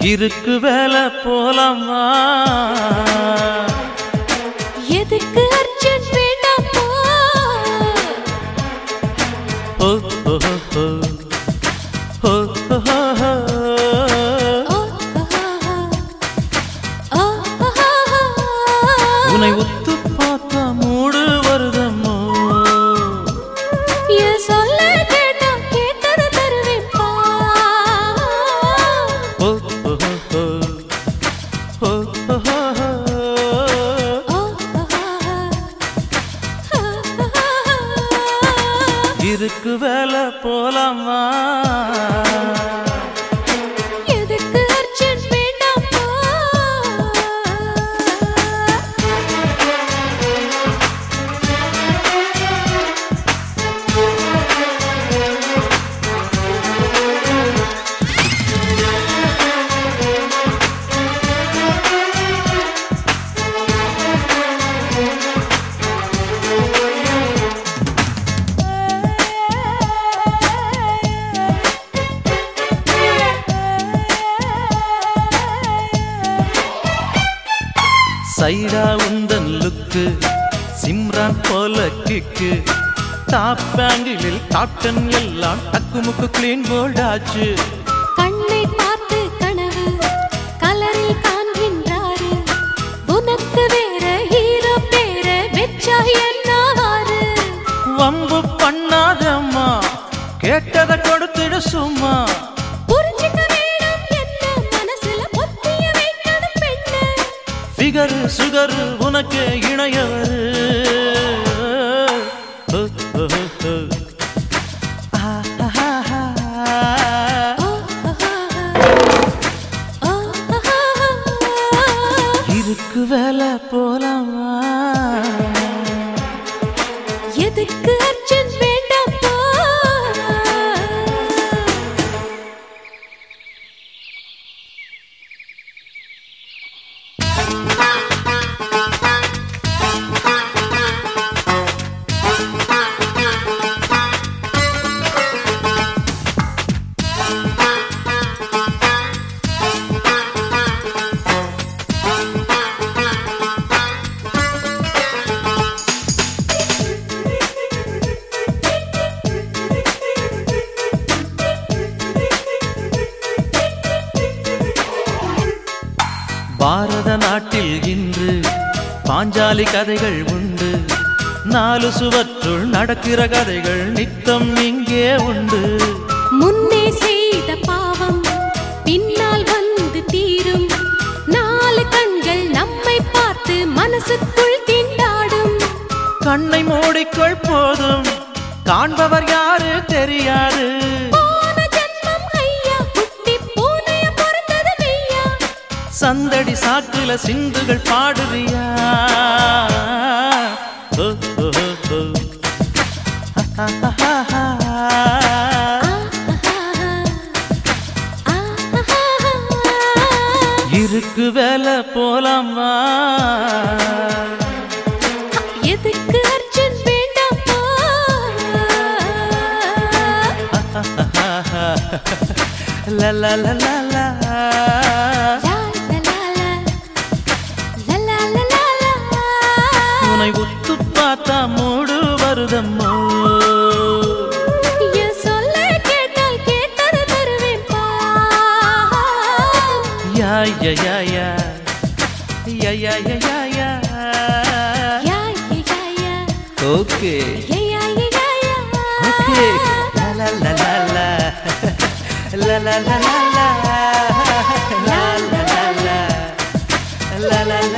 இருக்கு வேலை போலாமா எதுக்கு அர்ஜென்ட் வேண்டாமா ஓ ஓ ஓ ஓ ஓ ஓ ஓ. ஓ, ஓ, ஓ, ஓ. உன்னை ஒத்து பார்த்தா மூடு வருதம்மோ என் சொல்ல கேட்டா கேட்டதை தருவேன்பா. ஓ ஓ ஓ ஓ ஓ ஓ ஓ. ஓ, ஓ, இருக்கு வேலை போலாமா எதுக்கு அர்ஜென்ட் வேண்டாமா சைடா உந்தன் லுக்கு சிம்ரான் போல கிக்கு டாப் பேங்கிளில் டாப்டன் எல்லாம் டக்குமுக்கு கிளீன் போல்டாச்சு கண்ணை பார்த்து கனவு கலரில் காண்கின்றாரு உனக்கு வேற ஹீரோ பேர வெச்சா என்னவாரு வம்பு பண்ணாதம்மா கேட்டதை கொடுத்துடு சும்மா புரிஞ்சுக்க வேணும் என்ன மனசுல பொத்திய வைக்கணும் பெண்ணு ஃபிகரு சுகரு உனக்கு இணையவரு ஓ, ஓ, ஓ. ஆஹாஹா. ஓ, ஓ, ஓ, இருக்கு வேலை போலாமா எதுக்கு அர்ஜென்ட் வேண்டாப்பா பாரத நாட்டில் இன்று பாஞ்சாலி கதைகள் உண்டு நாலு சுவற்றுள் நடக்கிற கதைகள் நித்தம் இங்கே உண்டு முன்னே செய்த பாவம் பின்னால் வந்து தீரும் நாலு கண்கள் நம்மை பார்த்து மனசுக்குள் திண்டாடும் கண்ணை மூடிக்கொள் போதும் காண்பவர் யாரு தெரியாது போன ஜென்மம் ஐயா குட்டி பூனைய பிறந்தது மெய்யா சந்தடி சாக்குல சிந்துகள் பாடுறியா ஓ, ஓ, ஓ. ஆஹாஹா. ஆஹாஹா. இருக்கு வேலை போலாமா எதுக்கு அர்ஜென்ட் வேண்டாப்பா லா லா லா லா லா லா, லா, லா, லா. லா, லா, லா, லா, லா. உன்னை ஒத்து பார்த்தா மூடு வருதம்மோ என் சொல்ல கேட்டால் கேட்டது தருவேன்பா. யா யா யா யா யா யா யா யா யா யா, யா, யா, யா. ஓகே யா, யா, யா, யா, யா. ஓகே லா லா லா லா லா லா லா லா லா லா லா லா லா லா லா லா